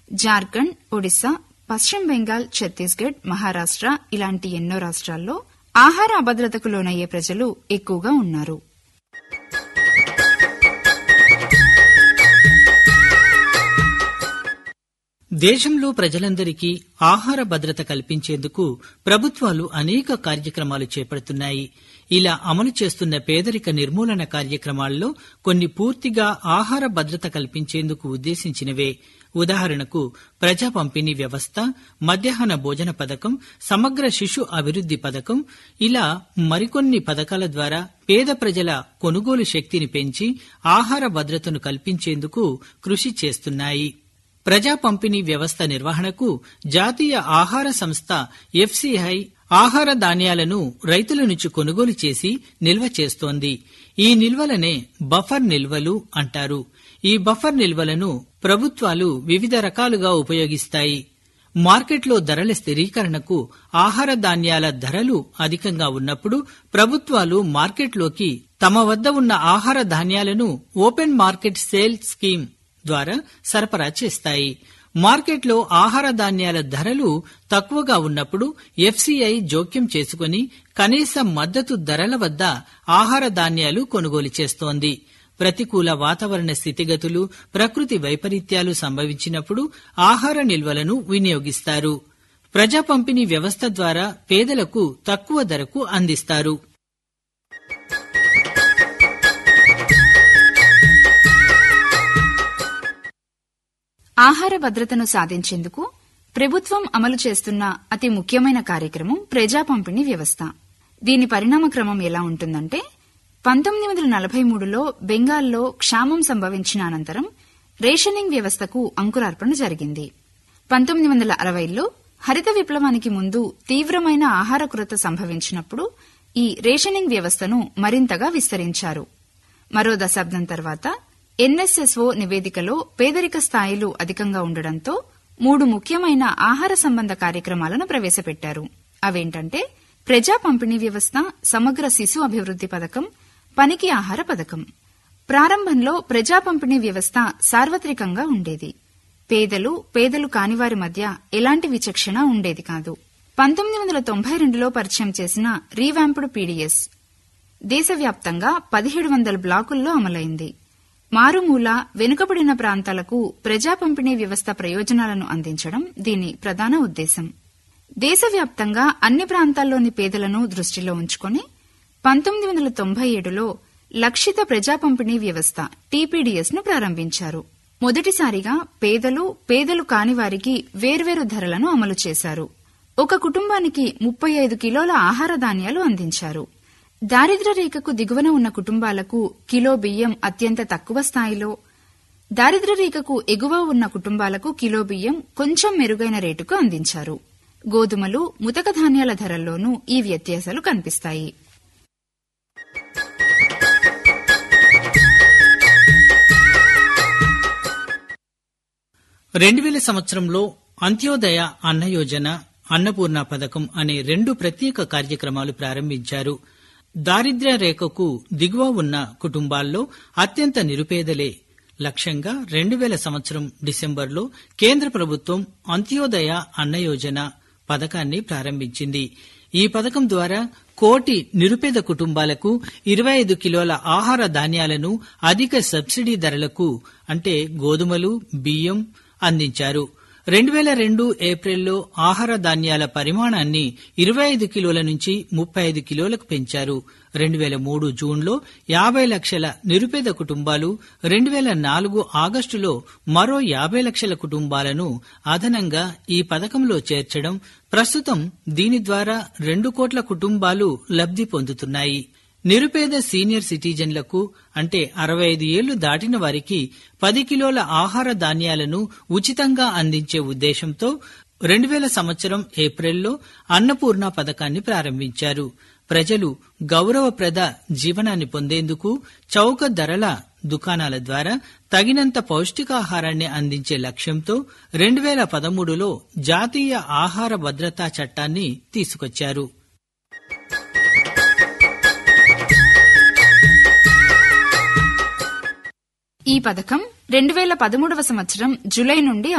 జార్ఖండ్ ఒడిశా పశ్చిమ బెంగాల్ ఛత్తీస్గఢ్ మహారాష్ట ఇలాంటి ఎన్నో రాష్ట్రాల్లో ఆహార అభద్రతకు లోనయ్యే ప్రజలు ఎక్కువగా ఉన్నారు దేశంలో ప్రజలందరికీ ఆహార భద్రత కల్పించేందుకు ప్రభుత్వాలు అనేక కార్యక్రమాలు చేపడుతున్నాయి ఇలా అమలు చేస్తున్న పేదరిక నిర్మూలన కార్యక్రమాల్లో కొన్ని పూర్తిగా ఆహార భద్రత కల్పించేందుకు ఉద్దేశించినవే ఉదాహరణకు ప్రజా పంపిణీ వ్యవస్థ మధ్యాహ్న భోజన పథకం సమగ్ర శిశు అభివృద్ది పథకం ఇలా మరికొన్ని పథకాల ద్వారా పేద ప్రజల కొనుగోలు శక్తిని పెంచి ఆహార భద్రతను కల్పించేందుకు కృషి చేస్తున్నాయి ప్రజా పంపిణీ వ్యవస్థ నిర్వహణకు జాతీయ ఆహార సంస్థ ఎఫ్సిఐ ఆహార ధాన్యాలను రైతుల నుంచి కొనుగోలు చేసి నిల్వ చేస్తోంది ఈ నిల్వలనే బఫర్ నిల్వలు అంటారు ఈ బఫర్ నిల్వలను ప్రభుత్వాలు వివిధ రకాలుగా ఉపయోగిస్తాయి మార్కెట్లో ధరల స్థిరీకరణకు ఆహార ధాన్యాల ధరలు అధికంగా ఉన్నప్పుడు ప్రభుత్వాలు మార్కెట్లోకి తమ వద్ద ఉన్న ఆహార ధాన్యాలను ఓపెన్ మార్కెట్ సేల్ స్కీమ్ ద్వారా సరఫరా చేస్తాయి మార్కెట్లో ఆహార ధాన్యాల ధరలు తక్కువగా ఉన్నప్పుడు ఎఫ్సీఐ జోక్యం చేసుకుని కనీస మద్దతు ధరల వద్ద ఆహార ధాన్యాలు కొనుగోలు చేస్తోంది ప్రతికూల వాతావరణ స్థితిగతులు ప్రకృతి వైపరీత్యాలు సంభవించినప్పుడు ఆహార నిల్వలను వినియోగిస్తారు ప్రజా పంపిణీ వ్యవస్థ ద్వారా పేదలకు తక్కువ ధరకు అందిస్తారు ఆహార భద్రతను సాధించేందుకు ప్రభుత్వం అమలు చేస్తున్న అతి ముఖ్యమైన కార్యక్రమం ప్రజా పంపిణీ వ్యవస్థ దీని పరిణామ క్రమం ఎలా ఉంటుందంటే పంతొమ్మిది వందల నలభై మూడులో బెంగాల్లో క్షామం సంభవించిన అనంతరం రేషనింగ్ వ్యవస్థకు అంకురార్పణ జరిగింది పంతొమ్మిది వందల అరవైలో హరిత విప్లవానికి ముందు తీవ్రమైన ఆహార కొరత సంభవించినప్పుడు ఈ రేషనింగ్ వ్యవస్థను మరింతగా విస్తరించారు మరో దశాబ్దం తర్వాత ఎన్ఎస్ఎస్ఓ నివేదికలో పేదరిక స్థాయిలు అధికంగా ఉండడంతో మూడు ముఖ్యమైన ఆహార సంబంధ కార్యక్రమాలను ప్రవేశపెట్టారు అవేంటంటే ప్రజా పంపిణీ వ్యవస్థ సమగ్ర శిశు అభివృద్ది పథకం పనికి ఆహార పథకం ప్రారంభంలో ప్రజా పంపిణీ వ్యవస్థ సార్వత్రికంగా ఉండేది పేదలు పేదలు కానివారి మధ్య ఎలాంటి విచక్షణ ఉండేది కాదు పంతొమ్మిది వందల తొంభై రెండులో పరిచయం చేసిన రీవ్యాంపుడ్ పీడీఎస్ దేశవ్యాప్తంగా పదిహేడు వందల బ్లాకుల్లో అమలైంది మారుమూల వెనుకబడిన ప్రాంతాలకు ప్రజా పంపిణీ వ్యవస్థ ప్రయోజనాలను అందించడం దీని ప్రధాన ఉద్దేశం దేశవ్యాప్తంగా అన్ని ప్రాంతాల్లోని పేదలను దృష్టిలో ఉంచుకొని పంతొమ్మిది వందల తొంభై ఏడులో లక్షిత ప్రజా పంపిణీ వ్యవస్థ టీపీడీఎస్ ను ప్రారంభించారు మొదటిసారిగా పేదలు పేదలు కాని వారికి వేర్వేరు ధరలను అమలు చేశారు ఒక కుటుంబానికి ముప్పై ఐదు కిలోల ఆహార ధాన్యాలు అందించారు దారిద్ర్య రేఖకు దిగువన ఉన్న కుటుంబాలకు కిలో బియ్యం అత్యంత తక్కువ స్థాయిలో దారిద్ర్య రేఖకు ఎగువ ఉన్న కుటుంబాలకు కిలో బియ్యం కొంచెం మెరుగైన రేటుకు అందించారు గోధుమలు ముతక ధాన్యాల ధరల్లోనూ ఈ వ్యత్యాసాలు కనిపిస్తాయి రెండు వేల సంవత్సరంలో అంత్యోదయ అన్న యోజన అన్నపూర్ణ పథకం అనే రెండు ప్రత్యేక కార్యక్రమాలు ప్రారంభించారు దారిద్ర్య రేఖకు దిగువ ఉన్న కుటుంబాల్లో అత్యంత నిరుపేదలే లక్ష్యంగా రెండు వేల సంవత్సరం డిసెంబర్లో కేంద్ర ప్రభుత్వం అంత్యోదయ అన్న యోజన పథకాన్ని ప్రారంభించింది ఈ పథకం ద్వారా కోటి నిరుపేద కుటుంబాలకు ఇరవై ఐదు కిలోల ఆహార ధాన్యాలను అధిక సబ్సిడీ ధరలకు అంటే గోధుమలు బియ్యం అందించారు రెండు వేల రెండు ఏప్రిల్లో ఆహార ధాన్యాల పరిమాణాన్ని ఇరవై ఐదు కిలోల నుంచి ముప్పై ఐదు కిలోలకు పెంచారు రెండు వేల మూడు జూన్లో యాభై లక్షల నిరుపేద కుటుంబాలు రెండు వేల నాలుగు ఆగస్టులో మరో యాభై లక్షల కుటుంబాలను అదనంగా ఈ పథకంలో చేర్చడం ప్రస్తుతం దీని ద్వారా రెండు కోట్ల కుటుంబాలు లబ్ది పొందుతున్నాయి నిరుపేద సీనియర్ సిటిజన్లకు అంటే అరవై ఐదు ఏళ్లు దాటిన వారికి పది కిలోల ఆహార ధాన్యాలను ఉచితంగా అందించే ఉద్దేశంతో రెండు వేల సంవత్సరం ఏప్రిల్లో అన్నపూర్ణ పథకాన్ని ప్రారంభించారు ప్రజలు గౌరవప్రద జీవనాన్ని పొందేందుకు చౌక ధరల దుకాణాల ద్వారా తగినంత పౌష్టికాహారాన్ని అందించే లక్ష్యంతో రెండు వేల పదమూడులో జాతీయ ఆహార భద్రతా చట్టాన్ని తీసుకొచ్చారు ఈ పథకం రెండు వేల పదమూడవ సంవత్సరం జులై నుండి